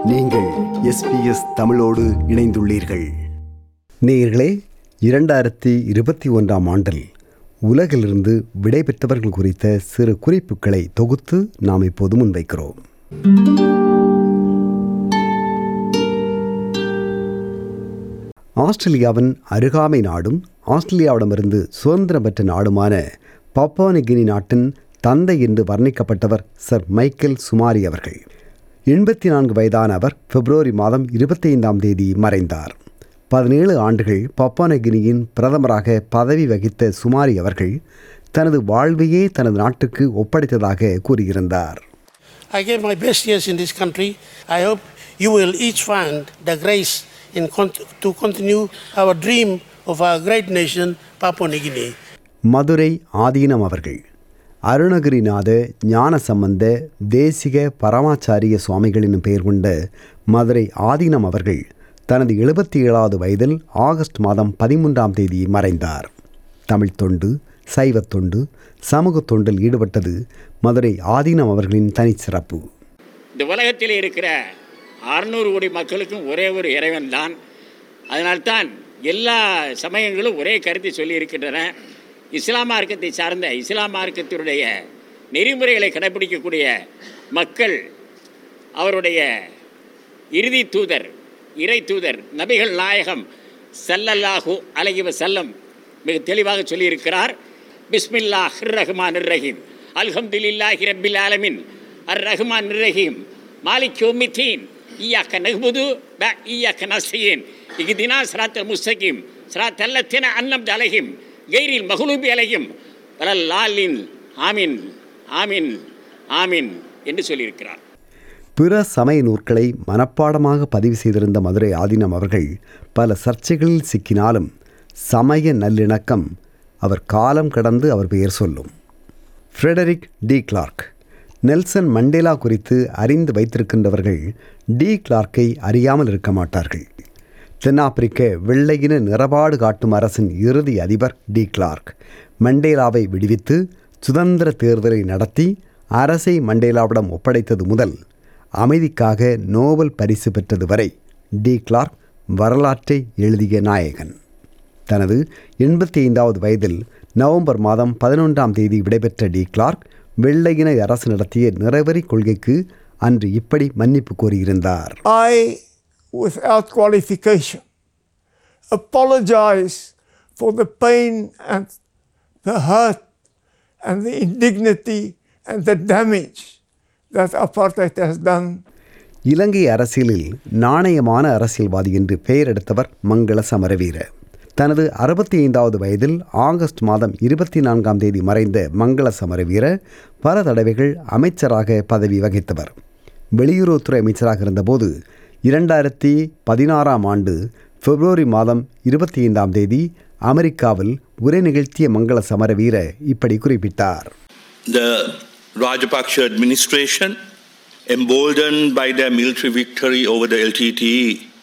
நீங்கள் எஸ்பிஎஸ் தமிழோடு இணைந்துள்ளீர்கள் நேயர்களே இரண்டாயிரத்தி இருபத்தி ஒன்றாம் ஆண்டில் உலகிலிருந்து விடைபெற்றவர்கள் குறித்த சிறு குறிப்புகளை தொகுத்து நாம் இப்போது முன்வைக்கிறோம் ஆஸ்திரேலியாவின் அருகாமை நாடும் ஆஸ்திரேலியாவிடமிருந்து சுதந்திரம் பெற்ற நாடுமான பப்பானிகினி நாட்டின் தந்தை என்று வர்ணிக்கப்பட்டவர் சர் மைக்கேல் சுமாரி அவர்கள் எண்பத்தி நான்கு வயதான அவர் பிப்ரவரி மாதம் இருபத்தைந்தாம் தேதி மறைந்தார் பதினேழு ஆண்டுகள் பப்பானகினியின் பிரதமராக பதவி வகித்த சுமாரி அவர்கள் தனது வாழ்வையே தனது நாட்டுக்கு ஒப்படைத்ததாக கூறியிருந்தார் I gave my best years in this country. I hope you will each find the grace in cont- to continue our dream of our great nation, Papua New Guinea. Madurai ஆதீனம் அவர்கள் அருணகிரிநாத ஞான சம்பந்த தேசிக பரமாச்சாரிய சுவாமிகள் என்னும் பெயர் கொண்ட மதுரை ஆதீனம் அவர்கள் தனது எழுபத்தி ஏழாவது வயதில் ஆகஸ்ட் மாதம் பதிமூன்றாம் தேதி மறைந்தார் தமிழ் தொண்டு சைவத் தொண்டு சமூகத் தொண்டில் ஈடுபட்டது மதுரை ஆதீனம் அவர்களின் தனிச்சிறப்பு இந்த உலகத்தில் இருக்கிற அறுநூறு கோடி மக்களுக்கும் ஒரே ஒரு இறைவன் தான் அதனால்தான் எல்லா சமயங்களும் ஒரே கருத்தை சொல்லி இருக்கின்றன இஸ்லாம் மார்க்கத்தை சார்ந்த இஸ்லாம் மார்க்கத்தினுடைய நெறிமுறைகளை கடைபிடிக்கக்கூடிய மக்கள் அவருடைய இறுதி தூதர் இறை தூதர் நபிகள் நாயகம் சல்லல்லாஹு அலைஹி வஸல்லம் மிக தெளிவாக சொல்லியிருக்கிறார் பிஸ்மில்லாஹ் ரஹ்மான் ரஹீம் அல்ஹம்துலில்லாஹி ரப்பில் ஆலமின் அர் ரஹ்மான் ரஹீம் மாலிக் யோமித்தீன் ஈயாக்க நஹ்புது ப ஈயாக்க நஸ்தீன் இஹ்தினா சிராத்தல் முஸ்தகீம் சிராத் அல்லத்தின அன்னம் அலைஹிம் கைரில் மஹ்லூபி அலைஹிம் வலல் லாலின் ஆமின் ஆமின் ஆமின் என்று சொல்லியிருக்கிறார் பிற சமய நூற்களை மனப்பாடமாக பதிவு செய்திருந்த மதுரை ஆதீனம் அவர்கள் பல சர்ச்சைகளில் சிக்கினாலும் சமய நல்லிணக்கம் அவர் காலம் கடந்து அவர் பெயர் சொல்லும் Frederik de Klerk Nelson Mandela குறித்து அறிந்து வைத்திருக்கின்றவர்கள் டி கிளார்க்கை அறியாமல் இருக்க மாட்டார்கள் தென்னாப்பிரிக்க வெள்ளையின நிறபாடு காட்டும் அரசின் இறுதி அதிபர் டி கிளார்க் மண்டேலாவை விடுவித்து சுதந்திர தேர்தலை நடத்தி அரசை மண்டேலாவிடம் ஒப்படைத்தது முதல் அமைதிக்காக நோபல் பரிசு பெற்றது வரை டி கிளார்க் வரலாற்றை எழுதிய நாயகன் தனது எண்பத்தி ஐந்தாவது வயதில் நவம்பர் மாதம் பதினொன்றாம் தேதி விடைபெற்ற டி கிளார்க் வெள்ளையின அரசு நடத்திய நிறவரி கொள்கைக்கு அன்று இப்படி மன்னிப்பு கோரியிருந்தார் I, without qualification, apologize for the pain and the hurt and the indignity and the damage that apartheid has done இலங்கை அரசியலில் நாணயமான அரசியல்வாதி என்று பெயர் எடுத்தவர் மங்கள சமரவீர தனது அறுபத்தி ஐந்தாவது வயதில் ஆகஸ்ட் மாதம் இருபத்தி நான்காம் தேதி மறைந்த மங்கள சமரவீர பல தடவைகள் அமைச்சராக பதவி வகித்தவர் வெளியுறவுத்துறை அமைச்சராக இருந்தபோது இரண்டாயிரத்தி பதினாறாம் ஆண்டு பிப்ரவரி மாதம் இருபத்தி ஐந்தாம் தேதி அமெரிக்காவில் உரை நிகழ்த்திய மங்கள சமரவீர இப்படி குறிப்பிட்டார் the Rajapaksa administration, emboldened by their military victory over the LTTE,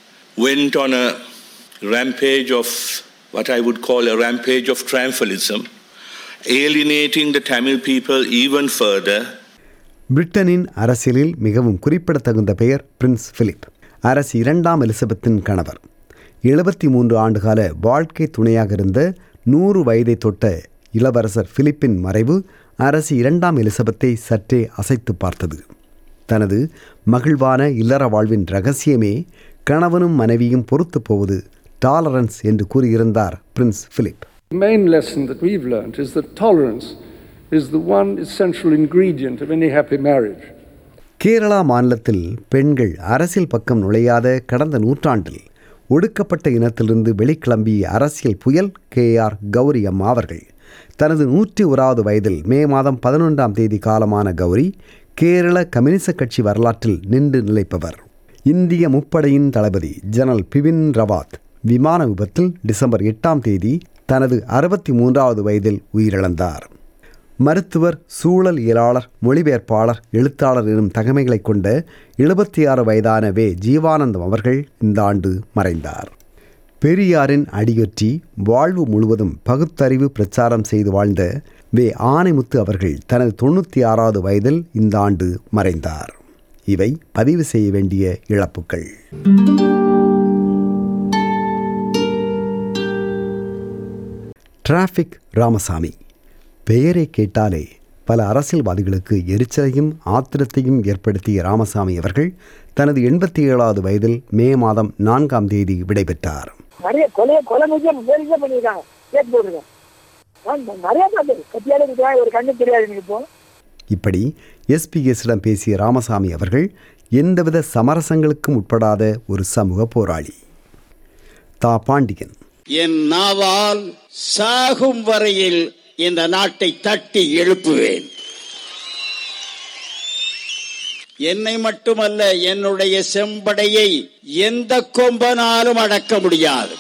went on a rampage of what I would call a rampage of triumphalism, alienating the Tamil people even further பிரிட்டனின் அரசியலில் மிகவும் குறிப்பிடத்தகுந்த பெயர் பிரின்ஸ் பிலிப் அரசி இரண்டாம் எலிசபெத்தின் கணவர் எழுபத்தி மூன்று ஆண்டுகால வாழ்க்கை துணையாக இருந்த நூறு வயதை தொட்ட இளவரசர் பிலிப்பின் மறைவு அரசி இரண்டாம் எலிசபெத்தை சற்றே அசைத்து பார்த்தது தனது மகிழ்வான இல்லற வாழ்வின் ரகசியமே கணவனும் மனைவியும் பொறுத்து போவது டாலரன்ஸ் என்று கூறியிருந்தார் Prince Philip The main lesson that we've learned is that tolerance is the one essential ingredient of any happy marriage. Kerala மாநிலத்தில் பெண்கள் அரசியல் பக்கம் நுழையாத கடந்த நூற்றாண்டில் ஒடுக்கப்பட்ட இனத்திலிருந்து வெளிக்கிளம்பிய அரசியல் புயல் கே ஆர் கௌரி அம்மா அவர்கள் தனது நூற்றி ஓராவது வயதில் மே மாதம் பதினொன்றாம் தேதி காலமான கௌரி கேரள கம்யூனிச கட்சி வரலாற்றில் நின்று நிலைப்பவர் இந்திய முப்படையின் தளபதி ஜெனரல் பிபின் ரவாத் விமான விபத்தில் டிசம்பர் எட்டாம் தேதி தனது அறுபத்தி மூன்றாவது வயதில் உயிரிழந்தார் மருத்துவர் சூழலியலாளர் மொழிபெயர்ப்பாளர் எழுத்தாளர் எனும் தகமைகளைக் கொண்ட எழுபத்தி ஆறு வயதான வே ஜீவானந்தம் அவர்கள் இந்த ஆண்டு மறைந்தார் பெரியாரின் அடியொற்றி வாழ்வு முழுவதும் பகுத்தறிவு பிரச்சாரம் செய்து வாழ்ந்த வே ஆனைமுத்து அவர்கள் தனது தொண்ணூற்றி ஆறாவது வயதில் இந்த ஆண்டு மறைந்தார் இவை பதிவு செய்ய வேண்டிய இழப்புகள் டிராஃபிக் ராமசாமி பெயரை கேட்டாலே பல அரசியல்வாதிகளுக்கு எரிச்சலையும் ஆத்திரத்தையும் ஏற்படுத்திய ராமசாமி அவர்கள் தனது எண்பத்தி ஏழாவது வயதில் மே மாதம் நான்காம் தேதி விடைபெற்றார் நிறைய கொலை கொலை முக்கியம் போலீஸே பண்ணியிருக்காங்க கேட்டு போட்டுருக்கேன் நான் நிறைய பார்த்தது கத்தியாலே குத்துவாங்க, ஒரு கண்ணு தெரியாது எனக்கு இப்போ இப்படி எஸ்பிஎஸ்ஸிடம் பேசிய ராமசாமி அவர்கள் எந்தவித சமரசங்களுக்கும் உட்படாத ஒரு சமூக போராளி தா பாண்டியன் என் நாவால் சாகும் வரையில் இந்த நாட்டை தட்டி எழுப்புவேன் என்னை மட்டுமல்ல என்னுடைய செம்படையை எந்த கொம்பனாலும் அடக்க முடியாது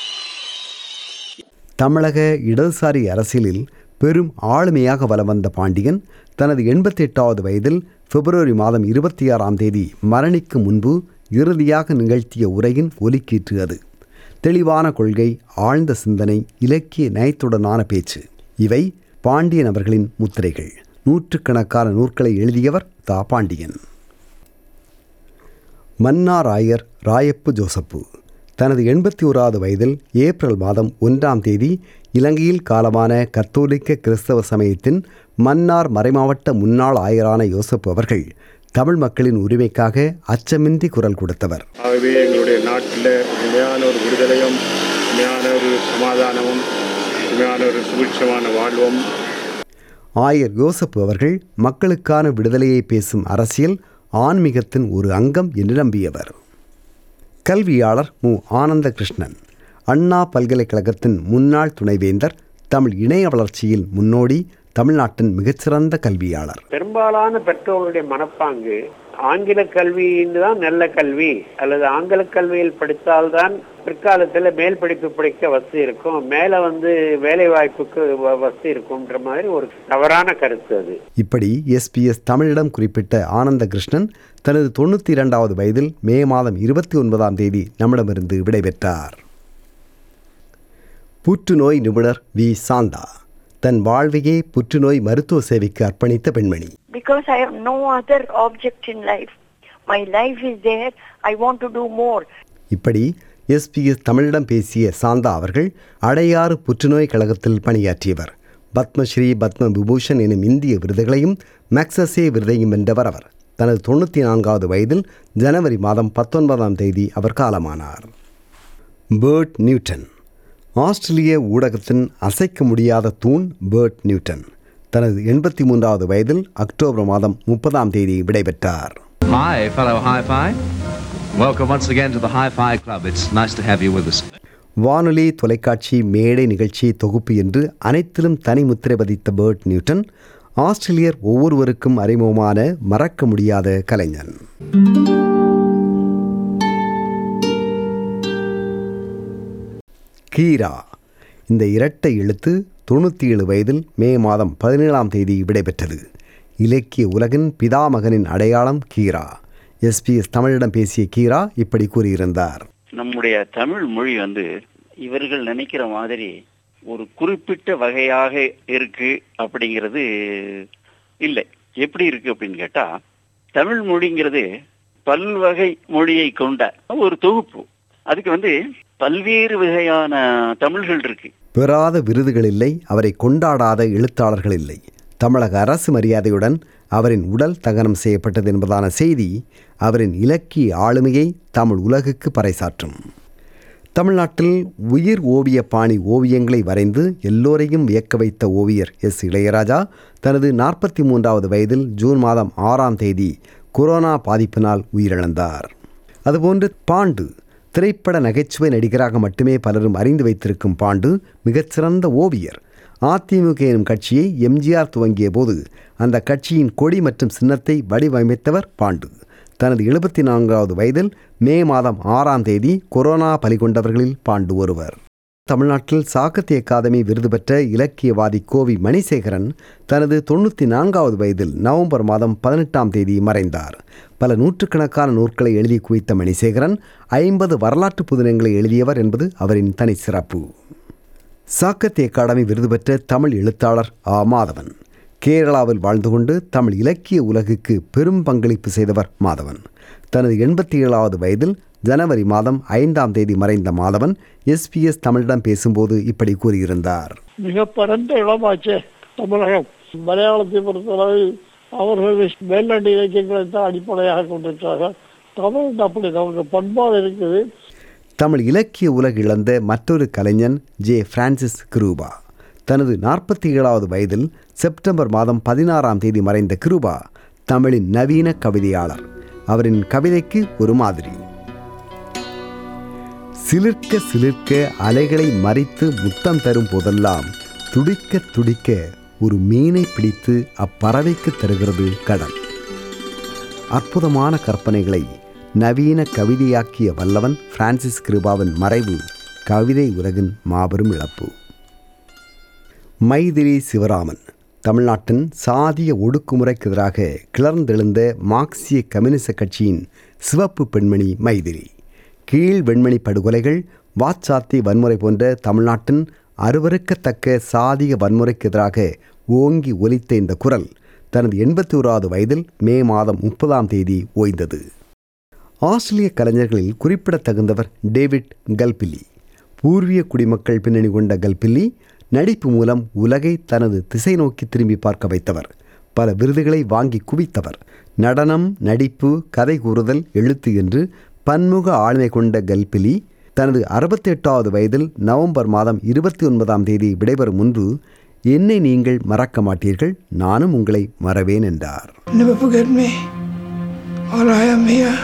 தமிழக இடதுசாரி அரசியலில் பெரும் ஆளுமையாக வலம் வந்த பாண்டியன் தனது எண்பத்தி எட்டாவது வயதில் பிப்ரவரி மாதம் இருபத்தி ஆறாம் தேதி மரணிக்கு முன்பு இறுதியாக நிகழ்த்திய உரையின் ஒலிக்கீற்று அது தெளிவான கொள்கை ஆழ்ந்த சிந்தனை இலக்கிய நயத்துடனான பேச்சு இவை பாண்டியன் அவர்களின் முத்திரைகள் நூற்றுக்கணக்கான நூற்களை எழுதியவர் தா பாண்டியன் மன்னார் ஆயர் ராயப்பு ஜோசப்பு தனது எண்பத்தி ஓராவது வயதில் ஏப்ரல் மாதம் ஒன்றாம் தேதி இலங்கையில் காலமான கத்தோலிக்க கிறிஸ்தவ சமயத்தின் மன்னார் மறைமாவட்ட முன்னாள் ஆயரான யோசப்பு அவர்கள் தமிழ் மக்களின் உரிமைக்காக அச்சமின்றி குரல் கொடுத்தவர் ஆகவே எங்களுடைய நாட்டில் உண்மையான ஒரு விடுதலையும் உண்மையான ஒரு சமாதானமும் உண்மையான ஒரு சுபிட்சமான வாழ்வும் ஆயர் யோசப்பு அவர்கள் மக்களுக்கான விடுதலையை பேசும் அரசியல் ஆன்மீகத்தின் ஒரு அங்கம் என்று நம்பியவர் கல்வியாளர் மு ஆனந்த கிருஷ்ணன் அண்ணா பல்கலைக்கழகத்தின் முன்னாள் துணைவேந்தர் தமிழ் இணைய வளர்ச்சியில் முன்னோடி தமிழ்நாட்டின் மிகச்சிறந்த கல்வியாளர் பெரும்பாலான பெற்றோர்களுடைய மனப்பாங்கு ஆங்கில கல்வின்னு தான் நல்ல கல்வி அல்லது ஆங்கில கல்வியில் படித்தால்தான் பிற்காலத்தில் மேல் படிப்பு படிக்க வசதி இருக்கும் மேலே வந்து வேலை வாய்ப்புக்கு வ- வசதி இருக்கும்ன்ற மாதிரி ஒரு தவறான கருத்து அது இப்படி எஸ்பிஎஸ் தமிழிடம் குறிப்பிட்ட ஆனந்த கிருஷ்ணன் தனது தொண்ணூற்றி இரண்டாவது வயதில் மே மாதம் இருபத்தி ஒன்பதாம் தேதி நம்மிடமிருந்து விடைபெற்றார் புற்றுநோய் நிபுணர் வி சாந்தா தன் வாழ்வையே புற்றுநோய் மருத்துவ சேவைக்கு அர்ப்பணித்த பெண்மணி because I have no other object in life. My life is there. I want to do more. இப்படி எஸ்பிஎஸ் தமிழிடம் பேசிய சாந்தா அவர்கள் அடையாறு புற்றுநோய் கழகத்தில் பணியாற்றியவர் பத்மஸ்ரீ பத்ம விபூஷன் எனும் இந்திய விருதுகளையும் மேக்சஸே விருதையும் வென்றவர் அவர் தனது தொண்ணூற்றி நான்காவது வயதில் ஜனவரி மாதம் பத்தொன்பதாம் தேதி அவர் காலமானார் பேர்ட் நியூட்டன் ஆஸ்திரேலிய ஊடகத்தின் அசைக்க முடியாத தூண் பேர்ட் நியூட்டன் தனது எண்பத்தி மூன்றாவது வயதில் அக்டோபர் மாதம் முப்பதாம் தேதி விடைபெற்றார் Hi, fellow Hi-Fi. Welcome once again to the Hi-Fi Club. It's nice to have you with us. வானொலி தொலைக்காட்சி மேடை நிகழ்ச்சி தொகுப்பு என்று அனைத்திலும் தனி முத்திரை பதித்த பேர்ட் நியூட்டன் ஆஸ்திரேலியர் ஒவ்வொருவருக்கும் அறிமுகமான மறக்க முடியாத கலைஞன் கீரா இந்த இரட்டை எழுத்து தொண்ணூற்றி ஏழு வயதில் மே மாதம் பதினேழாம் தேதி விடைபெற்றது இலக்கிய உலகின் பிதாமகனின் அடையாளம் கீரா எஸ்பிஎஸ் தமிழிடம் பேசிய கீரா இப்படி கூறியிருந்தார் நம்முடைய தமிழ் மொழி வந்து இவர்கள் நினைக்கிற மாதிரி ஒரு குறிப்பிட்ட வகையாக இருக்கு அப்படிங்கிறது இல்லை எப்படி இருக்கு அப்படின்னு கேட்டா தமிழ் மொழிங்கிறது பல்வகை மொழியை கொண்ட ஒரு தொகுப்பு அதுக்கு வந்து பல்வேறு வகையான தமிழ்கள் இருக்கு பெறாத விருதுகள் இல்லை அவரை கொண்டாடாத எழுத்தாளர்கள் இல்லை தமிழக அரசு மரியாதையுடன் அவரின் உடல் தகனம் செய்யப்பட்டது என்பதான செய்தி அவரின் இலக்கிய ஆளுமையை தமிழ் உலகுக்கு பறைசாற்றும் தமிழ்நாட்டில் உயிர் ஓவிய பாணி ஓவியங்களை வரைந்து எல்லோரையும் வியக்க வைத்த ஓவியர் எஸ் இளையராஜா தனது நாற்பத்தி மூன்றாவது வயதில் ஜூன் மாதம் ஆறாம் தேதி கொரோனா பாதிப்பினால் உயிரிழந்தார் அதுபோன்று பாண்டு திரைப்பட நகைச்சுவை நடிகராக மட்டுமே பலரும் அறிந்து வைத்திருக்கும் பாண்டு மிகச்சிறந்த ஓவியர் அதிமுக எனும் கட்சியை எம்ஜிஆர் துவங்கிய போது அந்த கட்சியின் கொடி மற்றும் சின்னத்தை வடிவமைத்தவர் பாண்டு தனது எழுபத்தி நான்காவது வயதில் மே மாதம் ஆறாம் தேதி கொரோனா பலி கொண்டவர்களில் பாண்டு ஒருவர் தமிழ்நாட்டில் சாகித்ய அகாதமி விருது பெற்ற இலக்கியவாதி கோவி மணிசேகரன் தனது தொண்ணூற்றி நான்காவது வயதில் நவம்பர் மாதம் பதினெட்டாம் தேதி மறைந்தார் பல நூற்றுக்கணக்கான நூற்களை எழுதி குவித்த மணிசேகரன் ஐம்பது வரலாற்று புதினங்களை எழுதியவர் என்பது அவரின் தனி சிறப்பு சாகித்ய அகாடமி விருது பெற்ற தமிழ் எழுத்தாளர் ஆ மாதவன் கேரளாவில் வாழ்ந்து கொண்டு தமிழ் இலக்கிய உலகுக்கு பெரும் பங்களிப்பு செய்தவர் மாதவன் தனது எண்பத்தி ஏழாவது வயதில் ஜனவரி மாதம் ஐந்தாம் தேதி மறைந்த மாதவன் எஸ்பிஎஸ் தமிழிடம் பேசும்போது இப்படி கூறியிருந்தார் மிக பரந்த இடமாச்சே தமிழகம் மலையாளத்தை பொறுத்தளவு அவர்கள் மேல்நாட்டு இலக்கியங்களை தான் அடிப்படையாக கொண்டிருக்கிறார்கள் தமிழ் அப்படி நமக்கு பண்பாடு இருக்குது தமிழ் இலக்கிய உலகு இழந்த மற்றொரு கலைஞன் ஜே பிரான்சிஸ் கிரூபா தனது நாற்பத்தி ஏழாவது வயதில் செப்டம்பர் மாதம் பதினாறாம் தேதி மறைந்த கிரூபா தமிழின் நவீன கவிதையாளர் அவரின் கவிதைக்கு ஒரு மாதிரி சிலிர்க்க சிலிர்க்க அலைகளை மறித்து முத்தம் தரும் போதெல்லாம் துடிக்க துடிக்க ஒரு மீனை பிடித்து அப்பறவைக்கு தருகிறது கடல் அற்புதமான கற்பனைகளை நவீன கவிதையாக்கிய வல்லவன் பிரான்சிஸ் கிருபாவின் மறைவு கவிதை உலகின் மாபெரும் இழப்பு மைதிரி சிவராமன் தமிழ்நாட்டின் சாதிய ஒடுக்குமுறைக்கு எதிராக கிளர்ந்தெழுந்த மார்க்சிய கம்யூனிச கட்சியின் சிவப்பு பெண்மணி மைதிரி கீழ் வெண்மணி படுகொலைகள் வாச்சாத்தி வன்முறை போன்ற தமிழ்நாட்டின் அருவருக்கத்தக்க சாதிய வன்முறைக்கு எதிராக ஓங்கி ஒலித்த இந்த குரல் தனது எண்பத்தி ஓராவது வயதில் மே மாதம் முப்பதாம் தேதி ஓய்ந்தது ஆஸ்திரேலிய கலைஞர்களில் குறிப்பிடத்தகுந்தவர் டேவிட் கல்பில்லி பூர்வீக குடிமக்கள் பின்னணி கொண்ட கல்பில்லி நடிப்பு மூலம் உலகை தனது திசை நோக்கி திரும்பி பார்க்க வைத்தவர் பல விருதுகளை வாங்கி குவித்தவர் நடனம் நடிப்பு கதை கூறுதல் எழுத்து என்று பன்முக ஆளுமை கொண்ட கல்பிலி தனது அறுபத்தி எட்டாவது வயதில் நவம்பர் மாதம் இருபத்தி ஒன்பதாம் தேதி விடைபெறும் முன்பு என்னை நீங்கள் மறக்க மாட்டீர்கள் நானும் உங்களை மறவேன் என்றார் Never forget me. While I am here,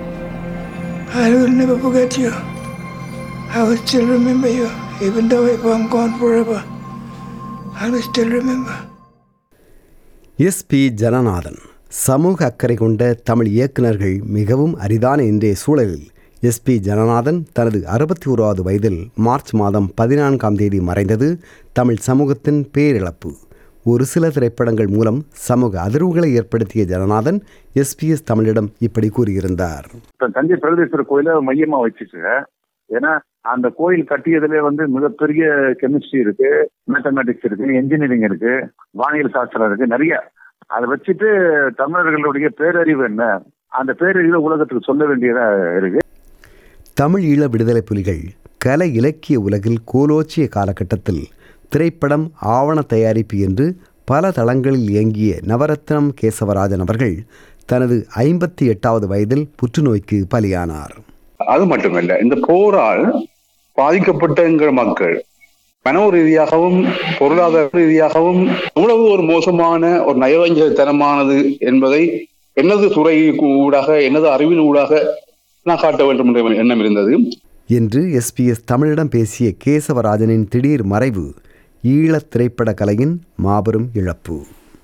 I will never forget you. I will still remember you, even though if I'm gone forever. I will still remember. SP Jananathan சமூக அக்கறை கொண்ட தமிழ் இயக்குநர்கள் மிகவும் அரிதான இன்றைய சூழலில் எஸ்பி ஜனநாதன் தனது அறுபத்தி ஓராவது வயதில் மார்ச் மாதம் பதினான்காம் தேதி மறைந்தது தமிழ் சமூகத்தின் பேரிழப்பு ஒரு சில திரைப்படங்கள் மூலம் சமூக அதிர்வுகளை ஏற்படுத்திய ஜனநாதன் எஸ்பிஎஸ் தமிழிடம் இப்படி கூறியிருந்தார் இப்ப தஞ்சை பிரகதீஸ்வரர் கோயில மையமா வச்சுட்டு ஏன்னா அந்த கோயில் கட்டியதுல வந்து மிகப்பெரிய கெமிஸ்ட்ரி இருக்கு மேத்தமேட்டிக்ஸ் இருக்கு இன்ஜினியரிங் இருக்கு வானியல் சாஸ்திரம் இருக்கு நிறைய அதை வச்சுட்டு தமிழர்களுடைய பேரறிவு என்ன அந்த பேரறிவை உலகத்துக்கு சொல்ல வேண்டியதா இருக்கு தமிழ் ஈழ விடுதலை புலிகள் கலை இலக்கிய உலகில் கோலோச்சிய காலகட்டத்தில் திரைப்படம் ஆவண தயாரிப்பு என்று பல தளங்களில் இயங்கிய நவரத்னம் கேசவராஜன் அவர்கள் தனது ஐம்பத்தி எட்டாவது வயதில் புற்றுநோய்க்கு பலியானார் அது மட்டுமல்ல இந்த போரால் பாதிக்கப்பட்ட எங்கள் மக்கள் மனோ ரீதியாகவும் பொருளாதார ரீதியாகவும் எவ்வளவு ஒரு மோசமான ஒரு நயவஞ்சகத்தனமானது என்பதை எனது துறை ஊடாக எனது அறிவின் ஊடாக நான் காட்ட வேண்டும் என்ற எண்ணம் இருந்தது என்று எஸ்பிஎஸ் தமிழிடம் பேசிய கேசவராஜனின் திடீர் மறைவு ஈழத் திரைப்பட கலையின் மாபெரும் இழப்பு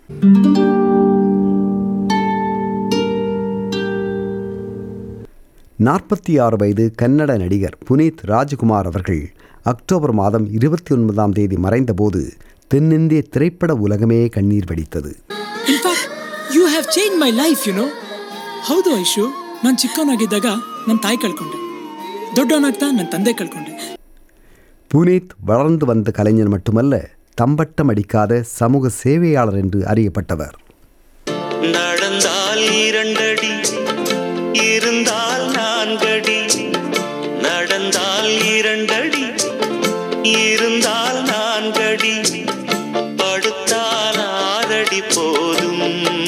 நாற்பத்தி ஆறு வயது கன்னட நடிகர் புனீத் ராஜ்குமார் அவர்கள் அக்டோபர் மாதம் இருபத்தி ஒன்பதாம் தேதி மறைந்தபோது தென்னிந்திய திரைப்பட உலகமே கண்ணீர் வடித்தது In fact, you have changed my life, you know. ಹೌದು ಐಶು ನಾನು ಚಿಕ್ಕವನಾಗಿದ್ದಾಗ ನನ್ನ ತಾಯಿ ಕಳ್ಕೊಂಡೆ ದೊಡ್ಡವನಾಗ್ತಾ ನನ್ನ ತಂದೆ ಕಳ್ಕೊಂಡೆ புனீத் வளர்ந்து வந்த கலைஞர் மட்டுமல்ல தம்பட்டம் அடிக்காத சமூக சேவையாளர் என்று அறியப்பட்டவர் நடந்தால் இரண்டடி இருந்தால் நான்கடி நடந்தால் இரண்டடி இருந்தால் நான்கடி படுத்தால் ஆறடி போதும்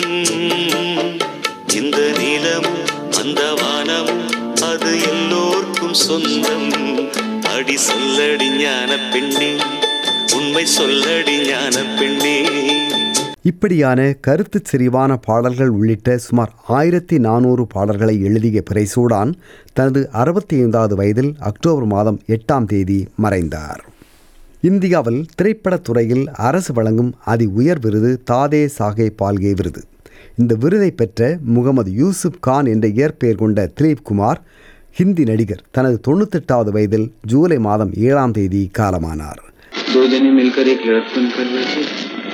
இந்த நிலமும் அந்த வானமும் அது எல்லோர்க்கும் சொந்தம் அடி சொல்லடி ஞான பெண்ணே உண்மை சொல்லடி ஞான பெண்ணே இப்படியான கருத்து செறிவான பாடல்கள் உள்ளிட்ட சுமார் ஆயிரத்தி நானூறு பாடல்களை எழுதிய பிறைசூடான் தனது அறுபத்தி ஐந்தாவது வயதில் அக்டோபர் மாதம் எட்டாம் தேதி மறைந்தார் இந்தியாவில் திரைப்படத் துறையில் அரசு வழங்கும் அதி உயர் விருது தாதே சாகே பால்கே விருது இந்த விருதை பெற்ற முகமது யூசுப் கான் என்ற இயற்பெயர் கொண்ட திலீப் குமார் ஹிந்தி நடிகர் தனது தொண்ணூத்தெட்டாவது வயதில் ஜூலை மாதம் ஏழாம் தேதி காலமானார் दो जने मिलकर एक लड़कपन कर रहे थे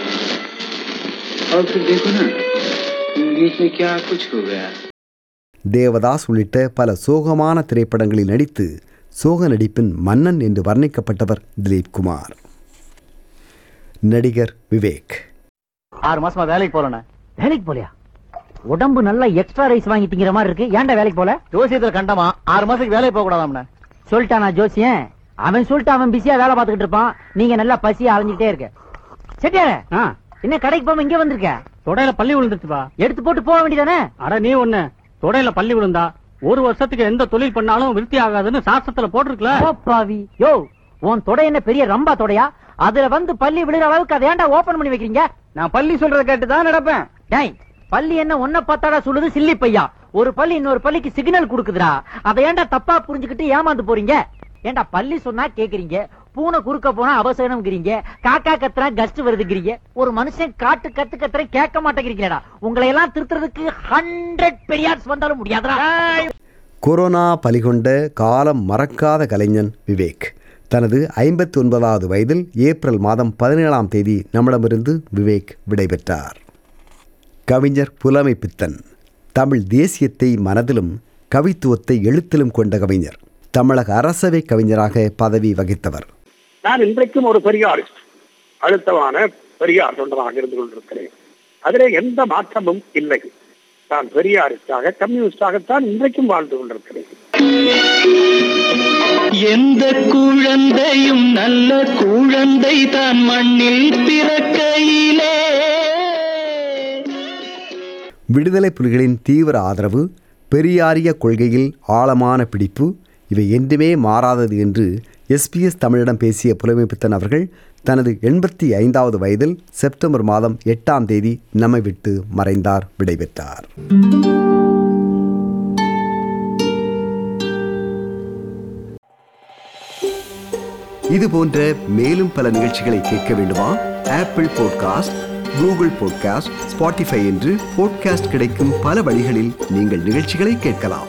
और फिर देखो ना बीच में क्या कुछ हो गया தேவதாஸ் உள்ளிட்ட பல சோகமான திரைப்படங்களில் நடித்து சோக நடிப்பின் மன்னன் என்று வர்ணிக்கப்பட்டவர் திலீப் குமார் நடிகர் விவேக் ஆறு மாசமா வேலைக்கு போறேன் வேலைக்கு போலியா உடம்பு நல்லா எக்ஸ்ட்ரா ரைஸ் வாங்கி திங்கிற மாதிரி இருக்கு ஏன்டா வேலைக்கு போல ஜோசியத்துல கண்டமா ஆறு மாசத்துக்கு வேலைக்கு போக கூடாதாம்ண்ணே சொல்லிட்டானா ஜோசியன் அவன் சொல்லிட்டு அவன் பிஸியா வேலை பார்த்துக்கிட்டு இருப்பான் நீங்க நல்லா பசியா அலைஞ்சிட்டே இருக்க செட்டியார என்ன கடைக்கு போகாம இங்க வந்திருக்க தொடையில பள்ளி விழுந்துச்சுப்பா எடுத்து போட்டு போக வேண்டியதானே அட நீ ஒண்ணு தொடையில பள்ளி விழுந்தா ஒரு வருஷத்துக்கு எந்த தொழில் பண்ணாலும் விருத்தி ஆகாதுன்னு சாஸ்திரத்துல போட்டிருக்கல பாவி யோ உன் தொடை என்ன பெரிய ரம்பா தொடையா அதுல வந்து பள்ளி விழுற அளவுக்கு அதை ஏன்டா ஓபன் பண்ணி வைக்கிறீங்க நான் பள்ளி சொல்றத கேட்டு தான் நடப்பேன் டேய் பள்ளி என்ன ஒன்ன பார்த்தாடா சொல்லுது சில்லி பையா ஒரு பள்ளி இன்னொரு பள்ளிக்கு சிக்னல் கொடுக்குதுடா அதை ஏன்டா தப்பா புரிஞ்சுக்கிட்டு ஏமாந்து போறீங்க ஏன்டா பள்ளி சொன்னா கேக்குறீங்க பூனை குறுக்க போனா அவசரம்ங்கிறீங்க காக்கா கத்துறா கஸ்ட் வருதுங்கிறீங்க ஒரு மனுஷன் காட்டு கத்து கத்துற கேட்க மாட்டேங்கிறீங்களா உங்களை எல்லாம் திருத்துறதுக்கு ஹண்ட்ரட் பெரியார்ஸ் வந்தாலும் முடியாதுடா கொரோனா பலிகொண்ட காலம் மறக்காத கலைஞன் விவேக் தனது ஐம்பத்தி ஒன்பதாவது வயதில் ஏப்ரல் மாதம் பதினேழாம் தேதி நம்மிடமிருந்து விவேக் விடைபெற்றார் கவிஞர் புலமை பித்தன் தமிழ் தேசியத்தை மனதிலும் கவித்துவத்தை எழுத்திலும் கொண்ட கவிஞர் தமிழக அரசவை கவிஞராக பதவி வகித்தவர் நான் இன்றைக்கும் ஒரு பெரியாரிஸ்ட் அழுத்தமான பெரியார் தொண்டராக இருந்து கொண்டிருக்கிறேன் அதிலே எந்த மாற்றமும் இல்லை நான் பெரியாரிஸ்டாக கம்யூனிஸ்டாகத்தான் இன்றைக்கும் வாழ்ந்து கொண்டிருக்கிறேன் எந்த குழந்தையும் நல்ல குழந்தை தான் மண்ணில் பிறக்கையிலே விடுதலை புலிகளின் தீவிர ஆதரவு பெரியாரிய கொள்கையில் ஆழமான பிடிப்பு இவை என்றுமே மாறாதது என்று எஸ்பிஎஸ் தமிழிடம் பேசிய புலமைப்பித்தன் அவர்கள் தனது எண்பத்தி ஐந்தாவது வயதில் செப்டம்பர் மாதம் எட்டாம் தேதி நம்மை விட்டு மறைந்தார் விடைபெற்றார் இது போன்ற மேலும் பல நிகழ்ச்சிகளை கேட்க வேண்டுமா Apple podcast Google podcast Spotify என்று பாட்காஸ்ட் கிடைக்கும் பல வழிகளில் நீங்கள் நிகழ்ச்சிகளை கேட்கலாம்